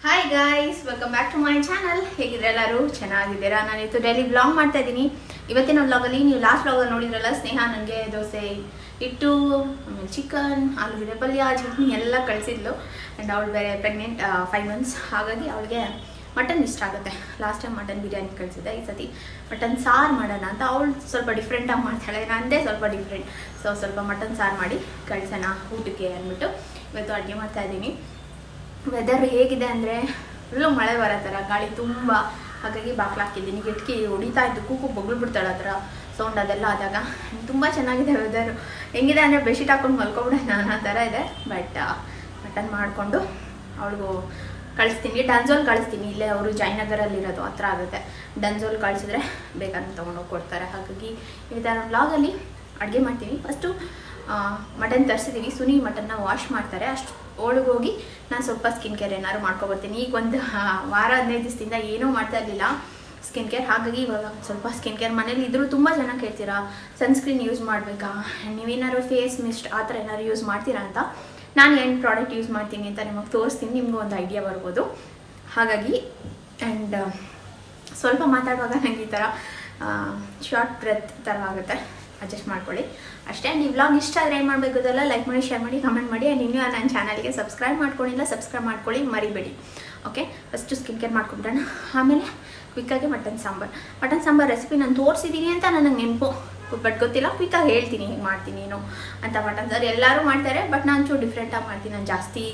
Hi guys welcome back to my channel ಹೇಗಿದ್ರೆ ಎಲ್ಲರೂ ಚೆನ್ನಾಗಿದ್ದೀರಾ ನಾನಿತ್ತು ಡೈಲಿ ಬ್ಲಾಗ್ ಮಾಡ್ತಾ ಇದ್ದೀನಿ ಇವತ್ತಿನ ವ್ಲಾಗಲ್ಲಿ ನೀವು ಲಾಸ್ಟ್ ವ್ಲಾಗಲ್ಲಿ ನೋಡಿದ್ರಲ್ಲ ಸ್ನೇಹ ನನಗೆ ದೋಸೆ ಹಿಟ್ಟು ಆಮೇಲೆ ಚಿಕನ್ ಆಲೂಗಡ್ಡೆ ಪಲ್ಯ ಚಟ್ನಿ ಎಲ್ಲ ಕಳಿಸಿದ್ಲು ಆ್ಯಂಡ್ ಅವಳು ಬೇರೆ ಪ್ರೆಗ್ನೆಂಟ್ ಫೈವ್ ಮಂತ್ಸ್ ಹಾಗಾಗಿ ಅವಳಿಗೆ ಮಟನ್ ಇಷ್ಟ ಆಗುತ್ತೆ ಲಾಸ್ಟ್ ಟೈಮ್ ಮಟನ್ ಬಿರಿಯಾನಿ ಕಳಿಸಿದ್ದೆ ಈ ಸತಿ ಮಟನ್ ಸಾರು ಮಾಡೋಣ ಅಂತ ಅವಳು ಸ್ವಲ್ಪ ಡಿಫ್ರೆಂಟಾಗಿ ಮಾಡ್ತಾಳೆ ನಂದೇ ಸ್ವಲ್ಪ ಡಿಫ್ರೆಂಟ್ ಸೊ ಸ್ವಲ್ಪ ಮಟನ್ ಸಾರು ಮಾಡಿ ಕಳ್ಸೋಣ ಊಟಕ್ಕೆ ಅಂದ್ಬಿಟ್ಟು ಇವತ್ತು ಅಡುಗೆ ಮಾಡ್ತಾ ಇದ್ದೀನಿ ವೆದರ್ ಹೇಗಿದೆ ಅಂದರೆ ಫುಲ್ಲು ಮಳೆ ಬರೋ ಥರ ಗಾಳಿ ತುಂಬ ಹಾಗಾಗಿ ಬಾಗ್ಲು ಹಾಕಿದ್ದೀನಿ ಕಿಟಕಿ ಹೊಡಿತಾ ಇದ್ದು ಕೂಕು ಬೊಗ್ಳು ಬಿಡ್ತಾಳೆ ಆ ಥರ ಸೌಂಡ್ ಅದೆಲ್ಲ ಆದಾಗ ತುಂಬ ಚೆನ್ನಾಗಿದೆ ವೆದರು ಹೆಂಗಿದೆ ಅಂದರೆ ಬೆಡ್ಶೀಟ್ ಹಾಕೊಂಡು ಮಲ್ಕೊಬಿಡೋಣ ಅನ್ನೋ ಥರ ಇದೆ ಬಟ್ ಮಟನ್ ಮಾಡಿಕೊಂಡು ಅವಳಿಗೂ ಕಳಿಸ್ತೀನಿ ಡನ್ಝೋಲ್ ಕಳಿಸ್ತೀನಿ ಇಲ್ಲೇ ಅವರು ಜಯನಗರಲ್ಲಿರೋದು ಹತ್ರ ಆಗುತ್ತೆ ಡನ್ಝೋಲ್ ಕಳಿಸಿದ್ರೆ ಬೇಕಾದ್ರೆ ತೊಗೊಂಡೋಗಿ ಕೊಡ್ತಾರೆ ಹಾಗಾಗಿ ಈ ಥರ ವ್ಲಾಗಲ್ಲಿ ಅಡುಗೆ ಮಾಡ್ತೀನಿ ಫಸ್ಟು ಮಟನ್ ತರಿಸಿದ್ದೀವಿ ಸುನಿ ಮಟನ್ನ ವಾಶ್ ಮಾಡ್ತಾರೆ ಅಷ್ಟು ಒಳಗೋಗಿ ನಾನು ಸ್ವಲ್ಪ ಸ್ಕಿನ್ ಕೇರ್ ಏನಾದ್ರು ಮಾಡ್ಕೊಬರ್ತೀನಿ ಈಗ ಒಂದು ವಾರ ಹದಿನೈದು ದಿವಸದಿಂದ ಏನೂ ಮಾಡ್ತಾ ಇರಲಿಲ್ಲ ಸ್ಕಿನ್ ಕೇರ್ ಹಾಗಾಗಿ ಇವಾಗ ಸ್ವಲ್ಪ ಸ್ಕಿನ್ ಕೇರ್ ಮನೇಲಿ ಇದ್ರೂ ತುಂಬ ಜನ ಕೇಳ್ತೀರಾ ಸನ್ಸ್ಕ್ರೀನ್ ಯೂಸ್ ಮಾಡಬೇಕಾ ನೀವೇನಾದ್ರು ಫೇಸ್ ಮಿಸ್ಟ್ ಆ ಥರ ಏನಾದ್ರು ಯೂಸ್ ಮಾಡ್ತೀರಾ ಅಂತ ನಾನು ಏನು ಪ್ರಾಡಕ್ಟ್ ಯೂಸ್ ಮಾಡ್ತೀನಿ ಅಂತ ನಿಮಗೆ ತೋರಿಸ್ತೀನಿ ನಿಮಗೂ ಒಂದು ಐಡಿಯಾ ಬರ್ಬೋದು ಹಾಗಾಗಿ ಆ್ಯಂಡ್ ಸ್ವಲ್ಪ ಮಾತಾಡುವಾಗ ನನಗೆ ಈ ಥರ ಶಾರ್ಟ್ ಬ್ರೆತ್ ಥರ ಆಗುತ್ತೆ ಅಡ್ಜಸ್ಟ್ ಮಾಡ್ಕೊಳ್ಳಿ ಅಷ್ಟೇ ನೀವು ವ್ಲಾಗ್ ಇಷ್ಟ ಆದರೆ ಏನು ಮಾಡಬೇಕು ಅದೆಲ್ಲ ಲೈಕ್ ಮಾಡಿ ಶೇರ್ ಮಾಡಿ ಕಮೆಂಟ್ ಮಾಡಿ ಆ್ಯಂಡ್ ಇನ್ನೂ ನನ್ನ ಚಾನಲ್ಗೆ ಸಬ್ಸ್ಕ್ರೈಬ್ ಮಾಡ್ಕೊಂಡಿಲ್ಲ ಸಬ್ಸ್ಕ್ರೈಬ್ ಮಾಡ್ಕೊಳ್ಳಿ ಮರಿಬೇಡಿ ಓಕೆ ಫಸ್ಟು ಸ್ಕಿನ್ ಕೇರ್ ಮಾಡ್ಕೊಂಬಿಡೋಣ ಆಮೇಲೆ ಕ್ವಿಕ್ಕಾಗಿ mutton sambar mutton sambar recipe ನಾನು ತೋರಿಸಿದ್ದೀನಿ ಅಂತ ನನಗೆ ನೆನಪು ಬಟ್ ಗೊತ್ತಿಲ್ಲ ಕ್ವಿಕ್ಕಾಗಿ ಹೇಳ್ತೀನಿ ಹೇಗೆ ಮಾಡ್ತೀನಿ ಏನು ಅಂತ ಮಟನ್ ಸಾರು ಎಲ್ಲರೂ ಮಾಡ್ತಾರೆ ಬಟ್ ನಾನು ಚೂರು ಡಿಫ್ರೆಂಟಾಗಿ ಮಾಡ್ತೀನಿ ನಾನು ಜಾಸ್ತಿ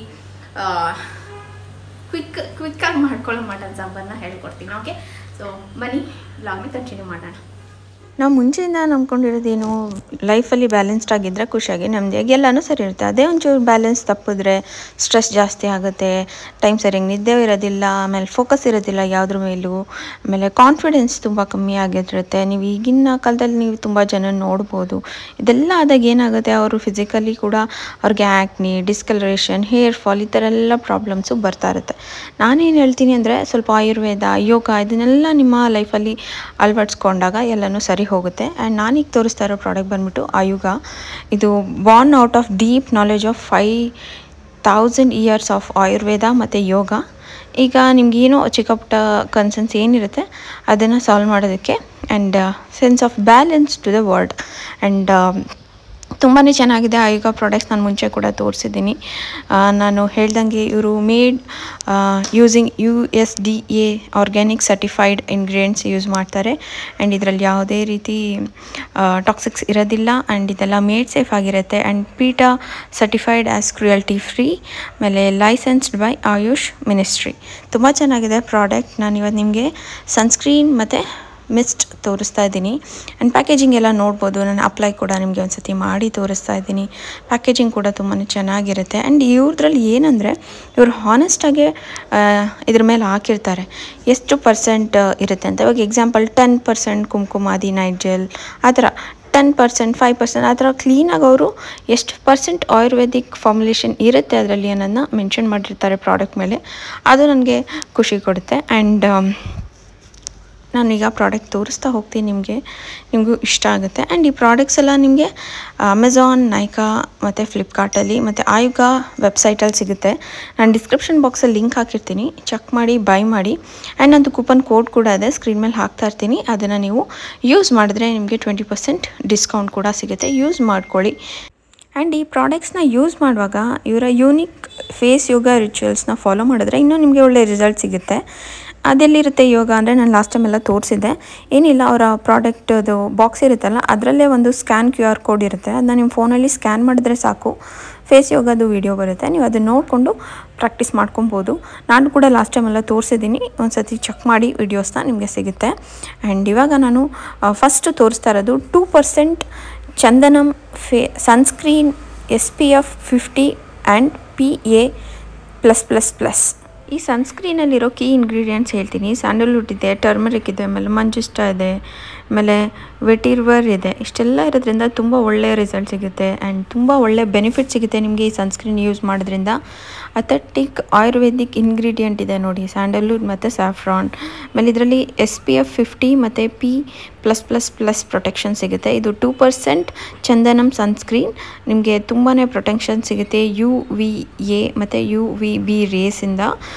ಕ್ವಿಕ್ ಕ್ವಿಕ್ಕಾಗಿ ಮಾಡ್ಕೊಳ್ಳೋ ಮಟನ್ ಸಾಂಬಾರನ್ನ ಹೇಳ್ಕೊಡ್ತೀನಿ ಓಕೆ ಸೊ ಬನ್ನಿ ಬ್ಲಾಗ್ನ ಕಂಟಿನ್ಯೂ ಮಾಡೋಣ ನಾವು ಮುಂಚೆಯಿಂದ ನಂಬ್ಕೊಂಡಿರೋದೇನು ಲೈಫಲ್ಲಿ ಬ್ಯಾಲೆನ್ಸ್ಡ್ ಆಗಿದ್ದರೆ ಖುಷಿಯಾಗಿ ನೆಮ್ಮದಿಯಾಗಿ ಎಲ್ಲನೂ ಸರಿ ಇರುತ್ತೆ ಅದೇ ಒಂಚೂರು ಬ್ಯಾಲೆನ್ಸ್ ತಪ್ಪಿದ್ರೆ ಸ್ಟ್ರೆಸ್ ಜಾಸ್ತಿ ಆಗುತ್ತೆ ಟೈಮ್ ಸರಿಯಾಗಿ ನಿದ್ದೆ ಇರೋದಿಲ್ಲ ಆಮೇಲೆ ಫೋಕಸ್ ಇರೋದಿಲ್ಲ ಯಾವುದ್ರ ಮೇಲೂ ಆಮೇಲೆ ಕಾನ್ಫಿಡೆನ್ಸ್ ತುಂಬ ಕಮ್ಮಿ ಆಗಿರುತ್ತೆ ನೀವು ಈಗಿನ ಕಾಲದಲ್ಲಿ ನೀವು ತುಂಬ ಜನ ನೋಡ್ಬೋದು ಇದೆಲ್ಲ ಆದಾಗ ಏನಾಗುತ್ತೆ ಅವರು ಫಿಸಿಕಲಿ ಕೂಡ ಅವ್ರಿಗೆ ಆ್ಯಕ್ನಿ ಡಿಸ್ಕಲರೇಷನ್ ಹೇರ್ ಫಾಲ್ ಈ ಥರ ಎಲ್ಲ ಪ್ರಾಬ್ಲಮ್ಸು ಬರ್ತಾ ಇರುತ್ತೆ ನಾನೇನು ಹೇಳ್ತೀನಿ ಅಂದರೆ ಸ್ವಲ್ಪ ಆಯುರ್ವೇದ ಯೋಗ ಇದನ್ನೆಲ್ಲ ನಿಮ್ಮ ಲೈಫಲ್ಲಿ ಅಳವಡಿಸ್ಕೊಂಡಾಗ ಎಲ್ಲನೂ ಸರಿ ಹೋಗುತ್ತೆ ಆ್ಯಂಡ್ ನಾನೀಗ ತೋರಿಸ್ತಾ ಇರೋ ಪ್ರಾಡಕ್ಟ್ ಬಂದ್ಬಿಟ್ಟು ಆಯುಗ ಇದು born out of deep knowledge of five thousand years of Ayurveda ಮತ್ತು ಯೋಗ ಈಗ ನಿಮಗೇನೋ ಚಿಕ್ಕ ಪುಟ್ಟ ಕನ್ಸರ್ನ್ಸ್ ಏನಿರುತ್ತೆ ಅದನ್ನು ಸಾಲ್ವ್ ಮಾಡೋದಕ್ಕೆ and sense of balance to the world and ತುಂಬಾ ಚೆನ್ನಾಗಿದೆ ಆಯುಗ ಪ್ರಾಡಕ್ಟ್ಸ್ ನಾನು ಮುಂಚೆ ಕೂಡ ತೋರಿಸಿದ್ದೀನಿ ನಾನು ಹೇಳ್ದಂಗೆ ಇವರು made using U S D A organic certified ingredients use ಮಾಡ್ತಾರೆ ಆ್ಯಂಡ್ ಇದರಲ್ಲಿ ಯಾವುದೇ ರೀತಿ ಟಾಕ್ಸಿಕ್ಸ್ ಇರೋದಿಲ್ಲ ಆ್ಯಂಡ್ ಇದೆಲ್ಲ ಮೇಡ್ ಸೇಫ್ ಆಗಿರುತ್ತೆ and PETA certified as cruelty free ಆಮೇಲೆ ಲೈಸೆನ್ಸ್ಡ್ ಬೈ ಆಯುಷ್ ಮಿನಿಸ್ಟ್ರಿ ತುಂಬ ಚೆನ್ನಾಗಿದೆ ಪ್ರಾಡಕ್ಟ್ ನಾನು ಇವತ್ತು ನಿಮಗೆ ಸನ್ಸ್ಕ್ರೀನ್ ಮತ್ತು ಮಿಸ್ಟ್ ತೋರಿಸ್ತಾ ಇದ್ದೀನಿ ಆ್ಯಂಡ್ ಪ್ಯಾಕೇಜಿಂಗ್ ಎಲ್ಲ ನೋಡ್ಬೋದು ನಾನು ಅಪ್ಲೈ ಕೂಡ ನಿಮಗೆ ಒಂದು ಸತಿ ಮಾಡಿ ತೋರಿಸ್ತಾ ಇದ್ದೀನಿ ಪ್ಯಾಕೇಜಿಂಗ್ ಕೂಡ ತುಂಬಾ ಚೆನ್ನಾಗಿರುತ್ತೆ ಆ್ಯಂಡ್ ಇವ್ರದ್ರಲ್ಲಿ ಏನಂದರೆ ಇವರು ಹಾನೆಸ್ಟಾಗೆ ಇದ್ರ ಮೇಲೆ ಹಾಕಿರ್ತಾರೆ ಎಷ್ಟು ಪರ್ಸೆಂಟ್ ಇರುತ್ತೆ ಅಂತ ಇವಾಗ example ten percent Kumkumadi night gel ಆ ಥರ ಟೆನ್ ಪರ್ಸೆಂಟ್ ಫೈವ್ ಪರ್ಸೆಂಟ್ ಆ ಥರ ಕ್ಲೀನಾಗಿ ಅವರು ಎಷ್ಟು ಪರ್ಸೆಂಟ್ ಆಯುರ್ವೇದಿಕ್ ಫಾರ್ಮುಲೇಷನ್ ಇರುತ್ತೆ ಅದರಲ್ಲಿ ಅನ್ನೋದನ್ನ ಮೆನ್ಷನ್ ಮಾಡಿರ್ತಾರೆ ಪ್ರಾಡಕ್ಟ್ ಮೇಲೆ ಅದು ನನಗೆ ಖುಷಿ ಕೊಡುತ್ತೆ ಆ್ಯಂಡ್ ನಾನೀಗ ಪ್ರಾಡಕ್ಟ್ ತೋರಿಸ್ತಾ ಹೋಗ್ತೀನಿ ನಿಮಗೆ ನಿಮಗೂ ಇಷ್ಟ ಆಗುತ್ತೆ ಆ್ಯಂಡ್ ಈ ಪ್ರಾಡಕ್ಟ್ಸ್ ಎಲ್ಲ ನಿಮಗೆ ಅಮೆಝಾನ್ ನೈಕಾ ಮತ್ತು ಫ್ಲಿಪ್ಕಾರ್ಟಲ್ಲಿ ಮತ್ತು ಆಯುಗ ವೆಬ್ಸೈಟಲ್ಲಿ ಸಿಗುತ್ತೆ ನಾನು ಡಿಸ್ಕ್ರಿಪ್ಷನ್ ಬಾಕ್ಸಲ್ಲಿ ಲಿಂಕ್ ಹಾಕಿರ್ತೀನಿ ಚೆಕ್ ಮಾಡಿ ಬೈ ಮಾಡಿ ಆ್ಯಂಡ್ ನಂದು ಕೂಪನ್ ಕೋಡ್ ಕೂಡ ಇದೆ ಸ್ಕ್ರೀನ್ ಮೇಲೆ ಹಾಕ್ತಾ ಇರ್ತೀನಿ ಅದನ್ನು ನೀವು ಯೂಸ್ ಮಾಡಿದ್ರೆ ನಿಮಗೆ ಟ್ವೆಂಟಿ ಪರ್ಸೆಂಟ್ ಡಿಸ್ಕೌಂಟ್ ಕೂಡ ಸಿಗುತ್ತೆ ಯೂಸ್ ಮಾಡ್ಕೊಳ್ಳಿ ಆ್ಯಂಡ್ ಈ ಪ್ರಾಡಕ್ಟ್ಸ್ನ ಯೂಸ್ ಮಾಡುವಾಗ ಇವರ ಯೂನಿಕ್ ಫೇಸ್ ಯೋಗ ರಿಚುವಲ್ಸ್ನ ಫಾಲೋ ಮಾಡಿದ್ರೆ ಇನ್ನೂ ನಿಮಗೆ ಒಳ್ಳೆ ರಿಸಲ್ಟ್ ಸಿಗುತ್ತೆ ಅದೆಲ್ಲಿರುತ್ತೆ ಯೋಗ ಅಂದರೆ ನಾನು ಲಾಸ್ಟ್ ಟೈಮ್ ಎಲ್ಲ ತೋರಿಸಿದ್ದೆ ಏನಿಲ್ಲ ಅವರ ಪ್ರಾಡಕ್ಟದು ಬಾಕ್ಸ್ ಇರುತ್ತಲ್ಲ ಅದರಲ್ಲೇ ಒಂದು ಸ್ಕ್ಯಾನ್ ಕ್ಯೂ ಆರ್ ಕೋಡ್ ಇರುತ್ತೆ ಅದನ್ನ ನಿಮ್ಮ ಫೋನಲ್ಲಿ ಸ್ಕ್ಯಾನ್ ಮಾಡಿದ್ರೆ ಸಾಕು ಫೇಸ್ ಯೋಗದು ವಿಡಿಯೋ ಬರುತ್ತೆ ನೀವು ಅದನ್ನು ನೋಡಿಕೊಂಡು ಪ್ರಾಕ್ಟೀಸ್ ಮಾಡ್ಕೊಬೋದು ನಾನು ಕೂಡ ಲಾಸ್ಟ್ ಟೈಮೆಲ್ಲ ತೋರಿಸಿದ್ದೀನಿ ಒಂದು ಸತಿ ಚೆಕ್ ಮಾಡಿ ವಿಡಿಯೋಸ್ನ ನಿಮಗೆ ಸಿಗುತ್ತೆ ಆ್ಯಂಡ್ ಇವಾಗ ನಾನು ಫಸ್ಟ್ ತೋರಿಸ್ತಾ ಇರೋದು two percent Chandanam face sunscreen S P F fifty and P A plus plus plus ಈ ಸನ್ಸ್ಕ್ರೀನಲ್ಲಿರೋ ಕೀ ಇಂಗ್ರೀಡಿಯೆಂಟ್ಸ್ ಹೇಳ್ತೀನಿ ಸ್ಯಾಂಡಲ್ವುಡ್ ಇದೆ ಟರ್ಮರಿಕ್ ಇದೆ ಆಮೇಲೆ ಮಂಜುಷ್ಟ ಇದೆ ಆಮೇಲೆ ವೆಟಿರ್ವರ್ ಇದೆ ಇಷ್ಟೆಲ್ಲ ಇರೋದ್ರಿಂದ ತುಂಬ ಒಳ್ಳೆಯ ರಿಸಲ್ಟ್ ಸಿಗುತ್ತೆ ಆ್ಯಂಡ್ ತುಂಬ ಒಳ್ಳೆಯ ಬೆನಿಫಿಟ್ ಸಿಗುತ್ತೆ ನಿಮಗೆ ಈ ಸನ್ಸ್ಕ್ರೀನ್ ಯೂಸ್ ಮಾಡೋದ್ರಿಂದ ಅಥೆಟಿಕ್ ಆಯುರ್ವೇದಿಕ್ ಇಂಗ್ರೀಡಿಯೆಂಟ್ ಇದೆ ನೋಡಿ ಸ್ಯಾಂಡಲ್ವುಡ್ ಮತ್ತು ಸ್ಯಾಫ್ರಾನ್ ಆಮೇಲೆ ಇದರಲ್ಲಿ ಎಸ್ ಪಿ ಎಫ್ ಫಿಫ್ಟಿ ಮತ್ತು P plus plus plus protection ಸಿಗುತ್ತೆ ಇದು ಟೂ ಪರ್ಸೆಂಟ್ ಚಂದನಂ ಸನ್ಸ್ಕ್ರೀನ್ ನಿಮಗೆ ತುಂಬಾ ಪ್ರೊಟೆಕ್ಷನ್ ಸಿಗುತ್ತೆ ಯು ವಿ ಎ ಮತ್ತು ಯು ವಿ ಬಿ ರೇಸಿಂದ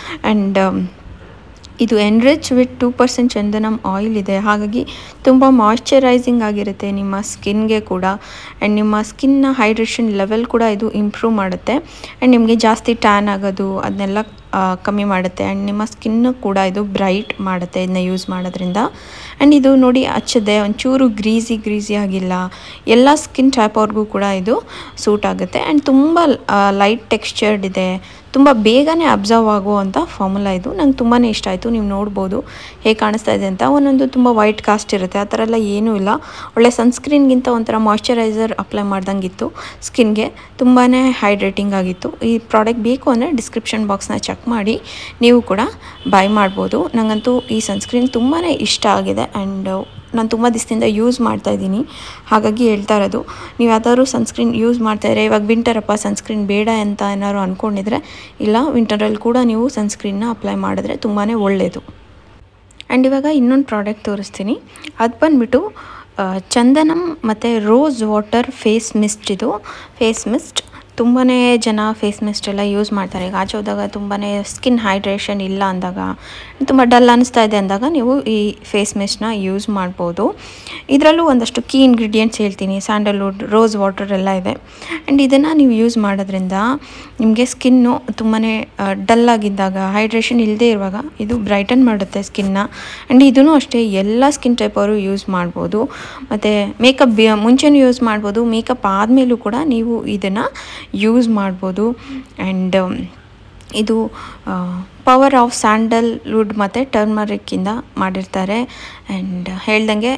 ಆ್ಯಂಡ್ ಇದು enrich with two percent Chandanam oil ಇದೆ ಹಾಗಾಗಿ ತುಂಬ ಮಾಯ್ಶ್ಚರೈಸಿಂಗ್ ಆಗಿರುತ್ತೆ ನಿಮ್ಮ ಸ್ಕಿನ್ಗೆ ಕೂಡ ಆ್ಯಂಡ್ ನಿಮ್ಮ ಸ್ಕಿನ್ನ ಹೈಡ್ರೇಷನ್ ಲೆವೆಲ್ ಕೂಡ ಇದು ಇಂಪ್ರೂವ್ ಮಾಡುತ್ತೆ ಆ್ಯಂಡ್ ನಿಮಗೆ ಜಾಸ್ತಿ ಟ್ಯಾನ್ ಆಗೋದು ಅದನ್ನೆಲ್ಲ ಕಮ್ಮಿ ಮಾಡುತ್ತೆ ಆ್ಯಂಡ್ ನಿಮ್ಮ ಸ್ಕಿನ್ನು ಕೂಡ ಇದು ಬ್ರೈಟ್ ಮಾಡುತ್ತೆ ಇದನ್ನ ಯೂಸ್ ಮಾಡೋದ್ರಿಂದ ಆ್ಯಂಡ್ ಇದು ನೋಡಿ ಹಚ್ಚದೆ ಒಂಚೂರು ಗ್ರೀಸಿ ಗ್ರೀಸಿ ಆಗಿಲ್ಲ ಎಲ್ಲ ಸ್ಕಿನ್ ಟೈಪ್ ಅವ್ರಿಗೂ ಕೂಡ ಇದು ಸೂಟ್ ಆಗುತ್ತೆ ಆ್ಯಂಡ್ ತುಂಬ ಲೈಟ್ ಟೆಕ್ಸ್ಚರ್ಡ್ ಇದೆ ತುಂಬ ಬೇಗನೆ ಅಬ್ಸರ್ವ್ ಆಗುವಂಥ ಫಾರ್ಮುಲಾ ಇದು ನಂಗೆ ತುಂಬಾ ಇಷ್ಟ ಆಯಿತು ನೀವು ನೋಡ್ಬೋದು ಹೇಗೆ ಕಾಣಿಸ್ತಾ ಇದೆ ಅಂತ ಒಂದೊಂದು ತುಂಬ ವೈಟ್ ಕಾಸ್ಟ್ ಇರುತ್ತೆ ಆ ಥರ ಎಲ್ಲ ಏನೂ ಇಲ್ಲ ಒಳ್ಳೆ ಸನ್ಸ್ಕ್ರೀನ್ಗಿಂತ ಒಂಥರ ಮಾಯ್ಶ್ಚರೈಸರ್ ಅಪ್ಲೈ ಮಾಡ್ದಂಗಿತ್ತು ಸ್ಕಿನ್ಗೆ ತುಂಬಾ ಹೈಡ್ರೇಟಿಂಗ್ ಆಗಿತ್ತು ಈ ಪ್ರಾಡಕ್ಟ್ ಬೇಕು ಅಂದರೆ ಡಿಸ್ಕ್ರಿಪ್ಷನ್ ಬಾಕ್ಸ್ನ ಚೆಕ್ ಮಾಡಿ ನೀವು ಕೂಡ ಬೈ ಮಾಡ್ಬೋದು ನನಗಂತೂ ಈ ಸನ್ಸ್ಕ್ರೀನ್ ತುಂಬಾ ಇಷ್ಟ ಆಗಿದೆ ಆ್ಯಂಡ್ ನಾನು ತುಂಬ ದಿವಸದಿಂದ ಯೂಸ್ ಮಾಡ್ತಾ ಇದ್ದೀನಿ ಹಾಗಾಗಿ ಹೇಳ್ತಾ ಇರೋದು ನೀವು ಯಾವ್ದಾದ್ರು ಸನ್ಸ್ಕ್ರೀನ್ ಯೂಸ್ ಮಾಡ್ತಾಯಿದ್ರೆ ಇವಾಗ ವಿಂಟರಪ್ಪ ಸನ್ಸ್ಕ್ರೀನ್ ಬೇಡ ಅಂತ ಏನಾದ್ರು ಅಂದ್ಕೊಂಡಿದ್ರೆ ಇಲ್ಲ ವಿಂಟರಲ್ಲಿ ಕೂಡ ನೀವು ಸನ್ಸ್ಕ್ರೀನ್ನ ಅಪ್ಲೈ ಮಾಡಿದ್ರೆ ತುಂಬಾ ಒಳ್ಳೆಯದು ಆ್ಯಂಡ್ ಇವಾಗ ಇನ್ನೊಂದು ಪ್ರಾಡಕ್ಟ್ ತೋರಿಸ್ತೀನಿ ಅದು ಬಂದುಬಿಟ್ಟು ಚಂದನಂ ಮತ್ತು ರೋಸ್ ವಾಟರ್ ಫೇಸ್ ಮಿಸ್ಟ್ ಇದು ಫೇಸ್ ಮಿಸ್ಟ್ ತುಂಬಾ ಜನ ಫೇಸ್ ಮಿಸ್ಟ್ ಎಲ್ಲ ಯೂಸ್ ಮಾಡ್ತಾರೆ ಈಗ ಆಚೆ ಹೋದಾಗ ತುಂಬಾ ಸ್ಕಿನ್ ಹೈಡ್ರೇಷನ್ ಇಲ್ಲ ಅಂದಾಗ ತುಂಬ ಡಲ್ ಅನ್ನಿಸ್ತಾ ಇದೆ ಅಂದಾಗ ನೀವು ಈ ಫೇಸ್ ಮಿಸ್ಟ್ನ ಯೂಸ್ ಮಾಡ್ಬೋದು ಇದರಲ್ಲೂ ಒಂದಷ್ಟು ಕೀ ಇಂಗ್ರೀಡಿಯೆಂಟ್ಸ್ ಹೇಳ್ತೀನಿ ಸ್ಯಾಂಡಲ್ವುಡ್ ರೋಸ್ ವಾಟರ್ ಎಲ್ಲ ಇದೆ ಆ್ಯಂಡ್ ಇದನ್ನು ನೀವು ಯೂಸ್ ಮಾಡೋದ್ರಿಂದ ನಿಮಗೆ ಸ್ಕಿನ್ನು ತುಂಬಾ ಡಲ್ ಆಗಿದ್ದಾಗ ಹೈಡ್ರೇಷನ್ ಇಲ್ಲದೆ ಇರುವಾಗ ಇದು ಬ್ರೈಟನ್ ಮಾಡುತ್ತೆ ಸ್ಕಿನ್ನ ಆ್ಯಂಡ್ ಇದೂ ಅಷ್ಟೇ ಎಲ್ಲ ಸ್ಕಿನ್ ಟೈಪ್ ಅವರು ಯೂಸ್ ಮಾಡ್ಬೋದು ಮತ್ತು ಮೇಕಪ್ ಮುಂಚೆನೂ ಯೂಸ್ ಮಾಡ್ಬೋದು ಮೇಕಪ್ ಆದಮೇಲೂ ಕೂಡ ನೀವು ಇದನ್ನು ಯೂಸ್ ಮಾಡ್ಬೋದು ಆ್ಯಂಡ್ ಇದು ಪವರ್ ಆಫ್ ಸ್ಯಾಂಡಲ್ವುಡ್ ಮತ್ತು ಟರ್ಮರಿಕ್ಕಿಂದ ಮಾಡಿರ್ತಾರೆ ಆ್ಯಂಡ್ ಹೇಳ್ದಂಗೆ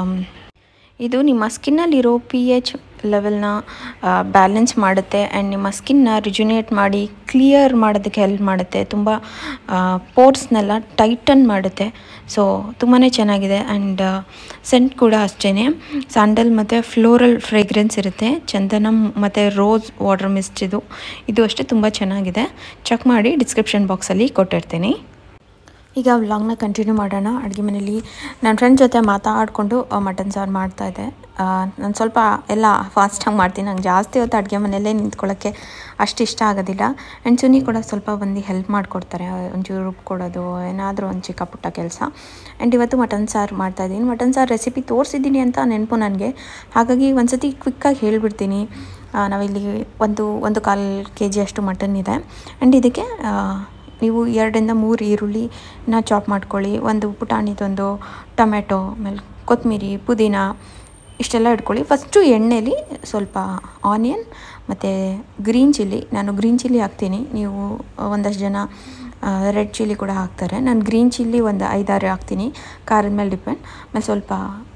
ಇದು ನಿಮ್ಮ ಸ್ಕಿನ್ನಲ್ಲಿರೋ ಪಿ ಎಚ್ ಲೆವೆಲ್ನ ಬ್ಯಾಲೆನ್ಸ್ ಮಾಡುತ್ತೆ ಆ್ಯಂಡ್ ನಿಮ್ಮ ಸ್ಕಿನ್ನ ರಿಜುನೇಟ್ ಮಾಡಿ ಕ್ಲಿಯರ್ ಮಾಡೋದಕ್ಕೆ ಹೆಲ್ಪ್ ಮಾಡುತ್ತೆ ತುಂಬ ಪೋರ್ಸ್ನೆಲ್ಲ ಟೈಟನ್ ಮಾಡುತ್ತೆ ಸೊ ತುಂಬಾ ಚೆನ್ನಾಗಿದೆ ಆ್ಯಂಡ್ ಸೆಂಟ್ ಕೂಡ ಅಷ್ಟೇ ಸ್ಯಾಂಡಲ್ ಮತ್ತು ಫ್ಲೋರಲ್ ಫ್ರೇಗ್ರೆನ್ಸ್ ಇರುತ್ತೆ ಚಂದನಂ ಮತ್ತು ರೋಸ್ ವಾಟರ್ ಮಿಸ್ಟ್ ಇದು ಇದು ಅಷ್ಟೇ ತುಂಬ ಚೆನ್ನಾಗಿದೆ ಚೆಕ್ ಮಾಡಿ ಡಿಸ್ಕ್ರಿಪ್ಷನ್ ಬಾಕ್ಸಲ್ಲಿ ಕೊಟ್ಟಿರ್ತೀನಿ ಈಗ ವ್ಲಾಗ್ನ ಕಂಟಿನ್ಯೂ ಮಾಡೋಣ ಅಡುಗೆ ಮನೇಲಿ ನನ್ನ ಫ್ರೆಂಡ್ ಜೊತೆ ಮಾತಾಡಿಕೊಂಡು ಮಟನ್ ಸಾರು ಮಾಡ್ತಾಯಿದ್ದೆ ನಾನು ಸ್ವಲ್ಪ ಎಲ್ಲ ಫಾಸ್ಟಾಗಿ ಮಾಡ್ತೀನಿ ನಂಗೆ ಜಾಸ್ತಿ ಹೊತ್ತು ಅಡುಗೆ ಮನೆಯಲ್ಲೇ ನಿಂತ್ಕೊಳ್ಳೋಕ್ಕೆ ಅಷ್ಟು ಇಷ್ಟ ಆಗೋದಿಲ್ಲ ಆ್ಯಂಡ್ ಸುನಿ ಕೂಡ ಸ್ವಲ್ಪ ಬಂದು ಹೆಲ್ಪ್ ಮಾಡಿಕೊಡ್ತಾರೆ ಒಂಚೂರು ರುಬ್ಕೊಡೋದು ಏನಾದರೂ ಒಂದು ಚಿಕ್ಕ ಪುಟ್ಟ ಕೆಲಸ ಆ್ಯಂಡ್ ಇವತ್ತು ಮಟನ್ ಸಾರು ಮಾಡ್ತಾಯಿದ್ದೀನಿ ಮಟನ್ ಸಾರು ರೆಸಿಪಿ ತೋರಿಸಿದ್ದೀನಿ ಅಂತ ನೆನಪು ನನಗೆ ಹಾಗಾಗಿ ಒಂದು ಸತಿ ಕ್ವಿಕ್ಕಾಗಿ ಹೇಳಿಬಿಡ್ತೀನಿ ನಾವಿಲ್ಲಿ ಒಂದು ಒಂದು ಕಾಲು ಕೆ ಜಿ ಅಷ್ಟು ಮಟನ್ ಇದೆ ಆ್ಯಂಡ್ ಇದಕ್ಕೆ ನೀವು ಎರಡರಿಂದ ಮೂರು ಈರುಳ್ಳಿನ ಚಾಪ್ ಮಾಡ್ಕೊಳ್ಳಿ ಒಂದು ಪುಟಾಣಿದೊಂದು ಟೊಮೆಟೊ ಆಮೇಲೆ ಕೊತ್ತಂಬರಿ ಪುದೀನ ಇಷ್ಟೆಲ್ಲ ಇಟ್ಕೊಳ್ಳಿ ಫಸ್ಟು ಎಣ್ಣೆಲಿ ಸ್ವಲ್ಪ ಆನಿಯನ್ ಮತ್ತು ಗ್ರೀನ್ ಚಿಲ್ಲಿ ನಾನು ಗ್ರೀನ್ ಚಿಲ್ಲಿ ಹಾಕ್ತೀನಿ ನೀವು ಒಂದಷ್ಟು ಜನ ರೆಡ್ ಚಿಲ್ಲಿ ಕೂಡ ಹಾಕ್ತಾರೆ ನಾನು ಗ್ರೀನ್ ಚಿಲ್ಲಿ ಒಂದು ಐದಾರು ಹಾಕ್ತೀನಿ ಖಾರದ ಮೇಲೆ ಡಿಪೆಂಡ್ ಆಮೇಲೆ ಸ್ವಲ್ಪ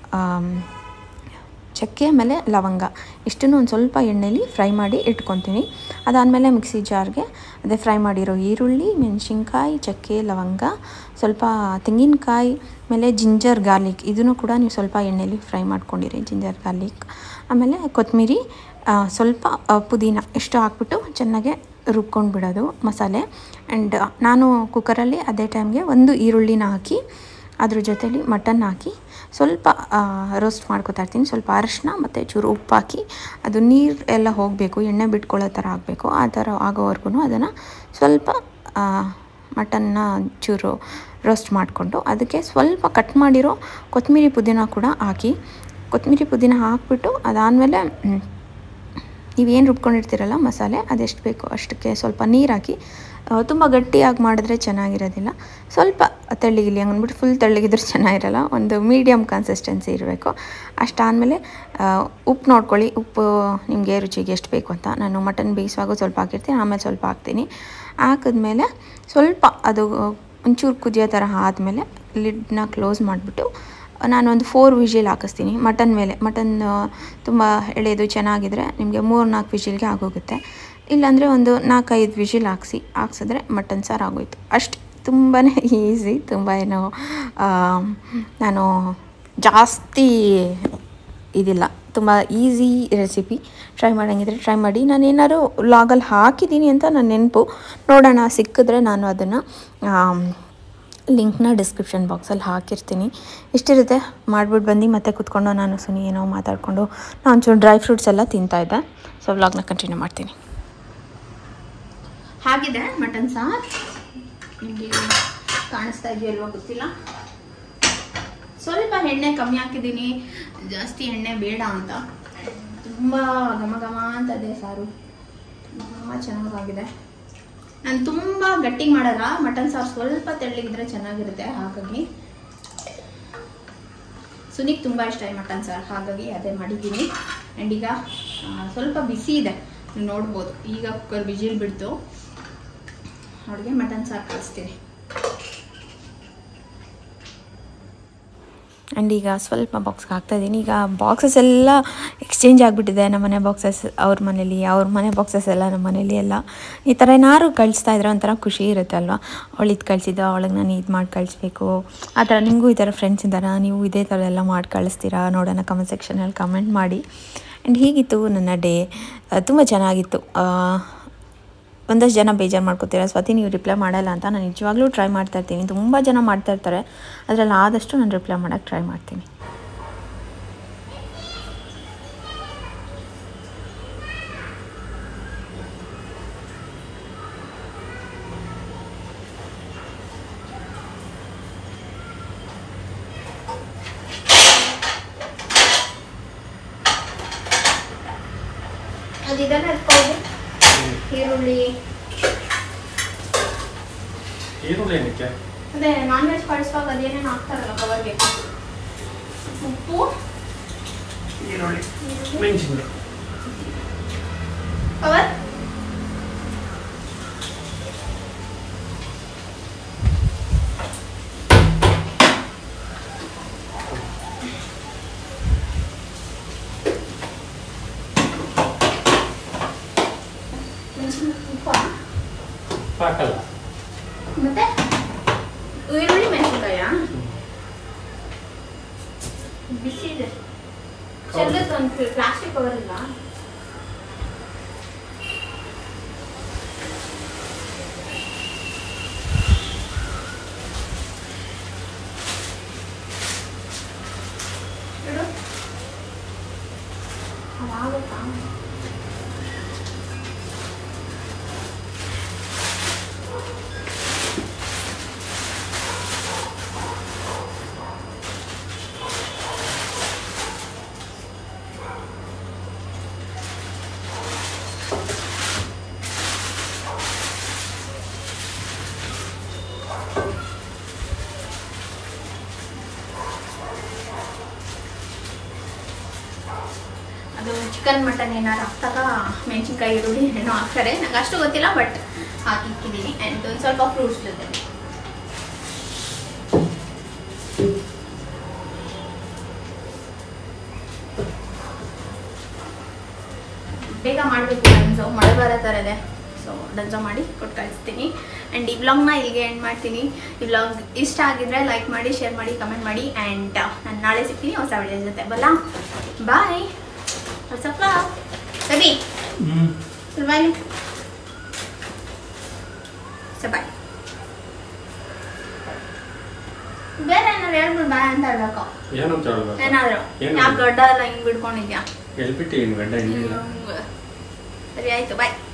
ಚಕ್ಕೆ ಆಮೇಲೆ ಲವಂಗ ಇಷ್ಟನ್ನು ಒಂದು ಸ್ವಲ್ಪ ಎಣ್ಣೆಲಿ ಫ್ರೈ ಮಾಡಿ ಇಟ್ಕೊತೀನಿ ಅದಾದಮೇಲೆ ಮಿಕ್ಸಿ ಜಾರ್ಗೆ ಅದೇ ಫ್ರೈ ಮಾಡಿರೋ ಈರುಳ್ಳಿ ಮೆಣಸಿನ್ಕಾಯಿ ಚಕ್ಕೆ ಲವಂಗ ಸ್ವಲ್ಪ ತೆಂಗಿನಕಾಯಿ ಆಮೇಲೆ ಜಿಂಜರ್ ಗಾರ್ಲಿಕ್ ಇದನ್ನು ಕೂಡ ನೀವು ಸ್ವಲ್ಪ ಎಣ್ಣೆಲಿ ಫ್ರೈ ಮಾಡ್ಕೊಂಡಿರಿ ಜಿಂಜರ್ ಗಾರ್ಲಿಕ್ ಆಮೇಲೆ ಕೊತ್ತಂಬರಿ ಸ್ವಲ್ಪ ಪುದೀನ ಇಷ್ಟು ಹಾಕ್ಬಿಟ್ಟು ಚೆನ್ನಾಗೆ ರುಬ್ಕೊಂಡು ಬಿಡೋದು ಮಸಾಲೆ ಆ್ಯಂಡ್ ನಾನು ಕುಕ್ಕರಲ್ಲಿ ಅದೇ ಟೈಮ್ಗೆ ಒಂದು ಈರುಳ್ಳಿನ ಹಾಕಿ ಅದ್ರ ಜೊತೆಲಿ ಮಟನ್ ಹಾಕಿ ಸ್ವಲ್ಪ ರೋಸ್ಟ್ ಮಾಡ್ಕೊತಾ ಇರ್ತೀನಿ ಸ್ವಲ್ಪ ಅರಶಿನ ಮತ್ತು ಚೂರು ಉಪ್ಪು ಹಾಕಿ ಅದು ನೀರು ಎಲ್ಲ ಹೋಗಬೇಕು ಎಣ್ಣೆ ಬಿಟ್ಕೊಳ್ಳೋ ಥರ ಆಗಬೇಕು ಆ ಥರ ಆಗೋವರೆಗೂ ಅದನ್ನು ಸ್ವಲ್ಪ ಮಟನ್ನ ಚೂರು ರೋಸ್ಟ್ ಮಾಡಿಕೊಂಡು ಅದಕ್ಕೆ ಸ್ವಲ್ಪ ಕಟ್ ಮಾಡಿರೋ ಕೊತ್ತಂಬರಿ ಪುದೀನ ಕೂಡ ಹಾಕಿ ಕೊತ್ತಂಬರಿ ಪುದೀನ ಹಾಕ್ಬಿಟ್ಟು ಅದಾದಮೇಲೆ ನೀವೇನು ರುಬ್ಕೊಂಡಿರ್ತೀರಲ್ಲ ಮಸಾಲೆ ಅದೆಷ್ಟು ಬೇಕು ಅಷ್ಟಕ್ಕೆ ಸ್ವಲ್ಪ ನೀರು ಹಾಕಿ ತುಂಬ ಗಟ್ಟಿಯಾಗಿ ಮಾಡಿದ್ರೆ ಚೆನ್ನಾಗಿರೋದಿಲ್ಲ ಸ್ವಲ್ಪ ತೆಳ್ಳಗಿಲಿ ಹಂಗೆ ಅಂದ್ಬಿಟ್ಟು ಫುಲ್ ತೆಳ್ಳಗಿದ್ರೆ ಚೆನ್ನಾಗಿರಲ್ಲ ಒಂದು ಮೀಡಿಯಮ್ ಕನ್ಸಿಸ್ಟೆನ್ಸಿ ಇರಬೇಕು ಅಷ್ಟಾದಮೇಲೆ ಉಪ್ಪು ನೋಡ್ಕೊಳ್ಳಿ ಉಪ್ಪು ನಿಮಗೆ ರುಚಿಗೆ ಎಷ್ಟು ಬೇಕು ಅಂತ ನಾನು ಮಟನ್ ಬೇಯಿಸುವಾಗ ಸ್ವಲ್ಪ ಹಾಕಿರ್ತೀನಿ ಆಮೇಲೆ ಸ್ವಲ್ಪ ಹಾಕ್ತೀನಿ ಹಾಕಿದ್ಮೇಲೆ ಸ್ವಲ್ಪ ಅದು ಒಂಚೂರು ಕುದಿಯೋ ಥರ ಆದಮೇಲೆ ಲಿಡ್ನ ಕ್ಲೋಸ್ ಮಾಡಿಬಿಟ್ಟು ನಾನೊಂದು ಫೋರ್ ವಿಜಿಲ್ ಹಾಕಿಸ್ತೀನಿ ಮಟನ್ ಮೇಲೆ ಮಟನ್ ತುಂಬ ಎಳೆದು ಚೆನ್ನಾಗಿದ್ರೆ ನಿಮಗೆ ಮೂರು ನಾಲ್ಕು ವಿಜಿಲ್ಗೆ ಆಗೋಗುತ್ತೆ ಇಲ್ಲಾಂದರೆ ಒಂದು ನಾಲ್ಕೈದು ವಿಜಿಲ್ ಹಾಕ್ಸಿ ಹಾಕ್ಸಿದ್ರೆ ಮಟನ್ ಸಾರು ಆಗೋಯ್ತು ಅಷ್ಟು ತುಂಬಾ ಈಸಿ ತುಂಬ ಏನು ನಾನು ಜಾಸ್ತಿ ಇದಿಲ್ಲ ತುಂಬ ಈಸಿ ರೆಸಿಪಿ ಟ್ರೈ ಮಾಡೋಂಗಿದ್ರೆ ಟ್ರೈ ಮಾಡಿ ನಾನು ಏನಾದ್ರು ಲಾಗಲ್ಲಿ ಹಾಕಿದ್ದೀನಿ ಅಂತ ನಾನು ನೆನಪು ನೋಡೋಣ ಸಿಕ್ಕಿದ್ರೆ ನಾನು ಅದನ್ನು ಲಿಂಕ್ನ ಡಿಸ್ಕ್ರಿಪ್ಷನ್ ಬಾಕ್ಸಲ್ಲಿ ಹಾಕಿರ್ತೀನಿ ಇಷ್ಟಿರುತ್ತೆ ಮಾಡ್ಬಿಟ್ಟು ಬಂದು ಮತ್ತೆ ಕೂತ್ಕೊಂಡು ನಾನು ಸುನಿ ಏನೋ ಮಾತಾಡಿಕೊಂಡು ನಾನು ಒಂಚೂರು ಡ್ರೈ ಫ್ರೂಟ್ಸ್ ಎಲ್ಲ ತಿಂತಾಯಿದ್ದೆ ಸೊ ವ್ಲಾಗ್ನ ಕಂಟಿನ್ಯೂ ಮಾಡ್ತೀನಿ ಹಾಗಿದೆ ಮಟನ್ ಸಾರ್ ನಿಮಗೆ ಕಾಣಿಸ್ತಾ ಇದೆಯಲ್ವಾ ಗೊತ್ತಿಲ್ಲ ಸ್ವಲ್ಪ ಎಣ್ಣೆ ಕಮ್ಮಿ ಹಾಕಿದ್ದೀನಿ ಜಾಸ್ತಿ ಎಣ್ಣೆ ಬೇಡ ಅಂತ ತುಂಬ ಘಮ ಘಮ ಅಂತ ಇದೆ ಸಾರು ತುಂಬ ಚೆನ್ನಾಗಾಗಿದೆ ನಾನು ತುಂಬ ಗಟ್ಟಿಗೆ ಮಾಡಲ್ಲ ಮಟನ್ ಸಾರು ಸ್ವಲ್ಪ ತೆಳ್ಳಗಿದ್ರೆ ಚೆನ್ನಾಗಿರುತ್ತೆ ಹಾಗಾಗಿ ಸುನಿಗೆ ತುಂಬ ಇಷ್ಟ ಈ ಮಟನ್ ಸಾರು ಹಾಗಾಗಿ ಅದೇ ಮಾಡಿದ್ದೀನಿ ಆ್ಯಂಡ್ ಈಗ ಆ, ಸ್ವಲ್ಪ ಬಿಸಿ ಇದೆ ನೀವು ನೋಡ್ಬೋದು ಈಗ ಕುಕ್ಕರ್ ವಿಜಿಲ್ ಬಿಡ್ತು ಅವ್ರಿಗೆ ಮಟನ್ ಸಾರು ಕಳಿಸ್ತೀನಿ ಆ್ಯಂಡ್ ಈಗ ಸ್ವಲ್ಪ ಬಾಕ್ಸ್ಗೆ ಹಾಕ್ತಾಯಿದ್ದೀನಿ ಈಗ ಬಾಕ್ಸಸ್ ಎಲ್ಲ ಎಕ್ಸ್ಚೇಂಜ್ ಆಗಿಬಿಟ್ಟಿದೆ ನಮ್ಮ ಮನೆ ಬಾಕ್ಸಸ್ ಅವ್ರ ಮನೇಲಿ ಅವ್ರ ಮನೆ ಬಾಕ್ಸಸ್ ಎಲ್ಲ ನಮ್ಮ ಮನೇಲಿ ಎಲ್ಲ ಈ ಥರ ಏನಾದ್ರು ಕಳಿಸ್ತಾ ಇದ್ರೆ ಒಂಥರ ಖುಷಿ ಇರುತ್ತೆ ಅಲ್ವಾ ಅವಳು ಇದು ಕಳಿಸಿದ್ದು ಅವಳಿಗೆ ನಾನು ಇದು ಮಾಡಿ ಕಳಿಸ್ಬೇಕು ಆ ಥರ ನಿಮಗೂ ಈ ಥರ ಫ್ರೆಂಡ್ಸ್ ಇದ್ದಾರಾ ನೀವು ಇದೇ ಥರ ಎಲ್ಲ ಮಾಡಿ ಕಳಿಸ್ತೀರಾ ನೋಡೋಣ ಕಮೆಂಟ್ ಸೆಕ್ಷನಲ್ಲಿ ಕಮೆಂಟ್ ಮಾಡಿ ಆ್ಯಂಡ್ ಹೀಗಿತ್ತು ನನ್ನ ಡೇ ತುಂಬ ಚೆನ್ನಾಗಿತ್ತು ಆ, ಒಂದಷ್ಟು ಜನ ಬೇಜಾರು ಮಾಡ್ಕೋತೀರ ಸ್ವಾತಿ ನೀವು ರಿಪ್ಲೈ ಮಾಡಲ್ಲ ಅಂತ ನಾನು ನಿಜವಾಗ್ಲೂ ಟ್ರೈ ಮಾಡ್ತಾ ಇರ್ತೀನಿ ತುಂಬ ಜನ ಮಾಡ್ತಾ ಇರ್ತಾರೆ ಅದರಲ್ಲಿ ಆದಷ್ಟು ನಾನು ರಿಪ್ಲೈ ಮಾಡೋಕ್ಕೆ ಟ್ರೈ ಮಾಡ್ತೀನಿ ಅದು ಇದನ್ನ ಎತ್ಕೊಳ್ಳಿ ಈರುಳ್ಳಿ ಈರುಳ್ಳಿ ಏನಕ್ಕೆ ಅದೇ ನಾನ್ ವೆಜ್ ಕಳಿಸುವಾಗ ಅದೇನೇನು ಹಾಕ್ತಾರಲ್ಲ ಕವರ್ಗೆ ಉಪ್ಪು ಈರುಳ್ಳಿ ಮೆಣಸಿನ ಕವರ್ ಮೆಣಸಿನ ಉಪ್ಪು ಹಾಕಲ್ಲ ಮತ್ತೆ ಈರುಳ್ಳಿ ಮೆಣಸಿನ್ಕಾಯ ಬಿಸಿ ಇದೆ ಚೆಲ್ಲದ ಒಂದು ಪ್ಲಾಸ್ಟಿಕ್ ಕವರ್ ಇಲ್ಲ ಇಡು. ಅದಾಗುತ್ತಾ ಅದು ಚಿಕನ್ ಮಟನ್ ಏನಾರು ಹಾಕ್ದಾಗ ಮೆಣಸಿನ್ಕಾಯಿ ಈರುಳ್ಳಿ ಏನೋ ಹಾಕ್ತಾರೆ ನಂಗೆ ಅಷ್ಟು ಗೊತ್ತಿಲ್ಲ ಬಟ್ ಹಾಕಿಕ್ಕಿದ್ದೀನಿ ಆ್ಯಂಡ್ ಒಂದು ಸ್ವಲ್ಪ ಫ್ರೂಟ್ಸ್ ಜೊತೆ ಬೇಗ ಮಾಡಬೇಕು ಡನ್ಸೋ ಮಳೆ ಬರೋ ಥರ ಇದೆ ಸೊ ಡನ್ಸೋ ಮಾಡಿ ಕೊಟ್ಟು ಕಳಿಸ್ತೀನಿ ಆ್ಯಂಡ್ ಈ ವ್ಲಾಗ್ನ ಇಲ್ಲಿಗೆ ಎಂಡ್ ಮಾಡ್ತೀನಿ ಈ ವ್ಲಾಗ್ ಇಷ್ಟ ಆಗಿದ್ರೆ ಲೈಕ್ ಮಾಡಿ ಶೇರ್ ಮಾಡಿ ಕಮೆಂಟ್ ಮಾಡಿ ಆ್ಯಂಡ್ ನಾನು ನಾಳೆ ಸಿಗ್ತೀನಿ ಹೊಸ ವಿಡಿಯೋ ಜೊತೆ ಬಲ್ಲ ಬಾಯ್ ಹೊಸ ವ್ಲಾಗ್ ಸರಿ ಹ್ಞೂ ಬಾಯ್ ಸೊ ಬಾಯ್ ಬೇರೆ ಏನಾದ್ರು ಹೇಳ್ಬಿಡು ಬಾಯ್ ಅಂತ ಹೇಳ್ಬೇಕು ಏನಂತ ಹೇಳ್ಬೇಕು ಏನಾದ್ರು ಏನು? ಯಾಕೆ ಗಡ್ಡ ಎಲ್ಲ ಹಿಂಗೆ ಬಿಡ್ಕೊಂಡಿದ್ಯಾ ಎಲ್ಬಿಟ್ಟು ಏನು ಗಡ್ಡ ಏನಿಲ್ಲ ಸರಿ ಆಯ್ತು ಬಾಯ್